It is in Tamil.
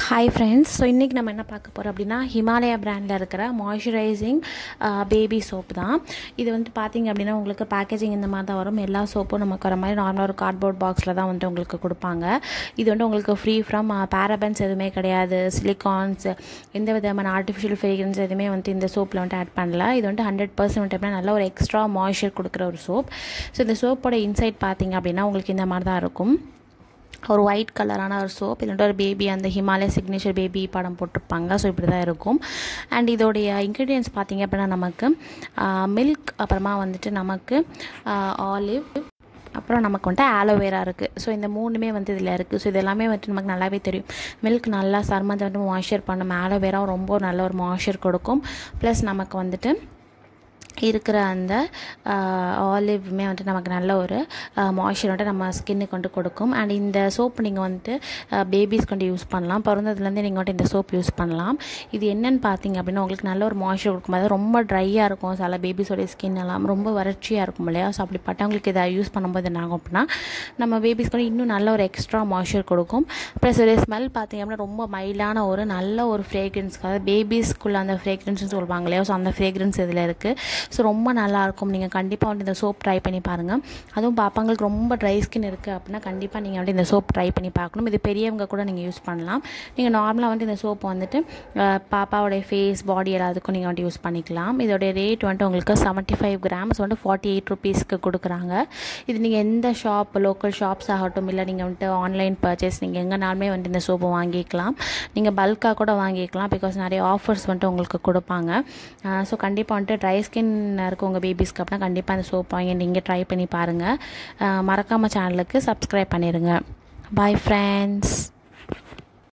ஹாய் ஃப்ரெண்ட்ஸ் ஸோ இன்றைக்கி நம்ம என்ன பார்க்க போகிறோம் அப்படின்னா ஹிமாலயா பிராண்டில் இருக்கிற மாய்ஸ்சரைசிங் பேபி சோப் தான் இது வந்து பார்த்திங்க அப்படின்னா உங்களுக்கு பேக்கேஜிங் இந்த மாதிரி தான் வரும் எல்லா சோப்பும் நமக்கு வர மாதிரி நார்மலாக ஒரு கார்ட்போர்ட் பாக்ஸில் தான் வந்துட்டு உங்களுக்கு கொடுப்பாங்க இது வந்து உங்களுக்கு ஃப்ரீ ஃப்ரம் பேரபன்ஸ் எதுவுமே கிடையாது சிலிகான்ஸ் எந்த விதமான ஆர்டிஃபிஷியல் ஃப்ரேக்ரன்ஸ் எதுவுமே வந்து இந்த சோப்பில் வந்துட்டு ஆட் பண்ணல இது வந்துட்டு ஹண்ட்ரட் பர்சன்ட் வந்துட்டு அப்படின்னா நல்ல ஒரு எக்ஸ்ட்ரா மாய்ஸ்சர் கொடுக்குற ஒரு சோப் ஸோ இந்த சோப்போட இன்சைட் பார்த்திங்க அப்படின்னா உங்களுக்கு இந்த மாதிரி தான் இருக்கும் ஒரு ஒயிட் கலரான ஒரு சோப் இல்லைன்னா ஒரு பேபி அந்த ஹிமாலய சிக்னேச்சர் பேபி படம் போட்டிருப்பாங்க ஸோ இப்படி தான் இருக்கும் அண்ட் இதோடைய இன்க்ரீடியன்ஸ் பார்த்திங்க அப்படின்னா நமக்கு மில்க் அப்புறமா வந்துட்டு நமக்கு ஆலிவ் அப்புறம் நமக்கு வந்துட்டு ஆலோவேரா இருக்குது ஸோ இந்த மூணுமே வந்து இதில் இருக்குது ஸோ இது எல்லாமே வந்துட்டு நமக்கு நல்லாவே தெரியும் மில்க் நல்லா சர்மத்தை வந்து மாய்ஸ்சர் பண்ணும் ஆலோவேரா ரொம்ப நல்ல ஒரு மாய்ஸ்சர் கொடுக்கும் ப்ளஸ் நமக்கு வந்துட்டு இருக்கிற அந்த ஆலிவ்மே வந்துட்டு நமக்கு நல்ல ஒரு மாய்ஸ்சர் வந்துட்டு நம்ம ஸ்கின்னுக்கு வந்துட்டு கொடுக்கும் அண்ட் இந்த சோப் நீங்கள் வந்துட்டு பேபிஸ் கொண்டு யூஸ் பண்ணலாம் பிறந்ததுலேருந்து நீங்கள் வந்துட்டு இந்த சோப் யூஸ் பண்ணலாம் இது என்னென்னு பார்த்தீங்க அப்படின்னா உங்களுக்கு நல்ல ஒரு மாய்ஸ்சர் கொடுக்கும் அதாவது ரொம்ப ட்ரையாக இருக்கும் சில பேபிஸோடைய ஸ்கின் எல்லாம் ரொம்ப வறட்சியாக இருக்கும் இல்லையா ஸோ அப்படிப்பட்டவங்களுக்கு இதை யூஸ் பண்ணும்போது என்ன ஆகும் அப்படின்னா நம்ம பேபிஸ் கூட இன்னும் நல்ல ஒரு எக்ஸ்ட்ரா மாய்ஸ்சர் கொடுக்கும் ப்ளஸ் ஒரு ஸ்மெல் பார்த்தீங்க அப்படின்னா ரொம்ப மைல்டான ஒரு நல்ல ஒரு ஃப்ரேக்ரன்ஸ் அதாவது பேபிஸ்க்குள்ள அந்த ஃப்ரேக்ரன்ஸ்னு சொல்லுவாங்க இல்லையா ஸோ அந்த ஃப்ரேக்ரன்ஸ் இதில் இருக்குது ஸோ ரொம்ப நல்லாயிருக்கும் நீங்கள் கண்டிப்பாக வந்து இந்த சோப் ட்ரை பண்ணி பாருங்கள் அதுவும் பாப்பாங்களுக்கு ரொம்ப ட்ரை ஸ்கின் இருக்குது அப்படின்னா கண்டிப்பாக நீங்கள் வந்து இந்த சோப் ட்ரை பண்ணி பார்க்கணும் இது பெரியவங்க கூட நீங்கள் யூஸ் பண்ணலாம் நீங்கள் நார்மலாக வந்து இந்த சோப் வந்துட்டு பாப்பாவோடைய ஃபேஸ் பாடி எல்லாத்துக்கும் நீங்கள் வந்துட்டு யூஸ் பண்ணிக்கலாம் இதோடைய ரேட் வந்துட்டு உங்களுக்கு செவன்ட்டி ஃபைவ் கிராம்ஸ் வந்துட்டு ஃபார்ட்டி எயிட் ருபீஸ்க்கு கொடுக்குறாங்க இது நீங்கள் எந்த ஷாப் லோக்கல் ஷாப்ஸ் ஆகட்டும் இல்லை நீங்கள் வந்துட்டு ஆன்லைன் பர்ச்சேஸ் நீங்கள் எங்கேனாலுமே வந்துட்டு இந்த சோப்பு வாங்கிக்கலாம் நீங்கள் பல்காக கூட வாங்கிக்கலாம் பிகாஸ் நிறைய ஆஃபர்ஸ் வந்துட்டு உங்களுக்கு கொடுப்பாங்க ஸோ கண்டிப்பாக வந்துட்டு ட்ரை ஸ்கின் இருக்கு உங்கள் பேபிஸ்க்கு அப்படின்னா கண்டிப்பாக அந்த சோப் வாங்கி நீங்கள் ட்ரை பண்ணி பாருங்கள் மறக்காமல் சேனலுக்கு சப்ஸ்கிரைப் பண்ணிடுங்க பாய் ஃப்ரெண்ட்ஸ்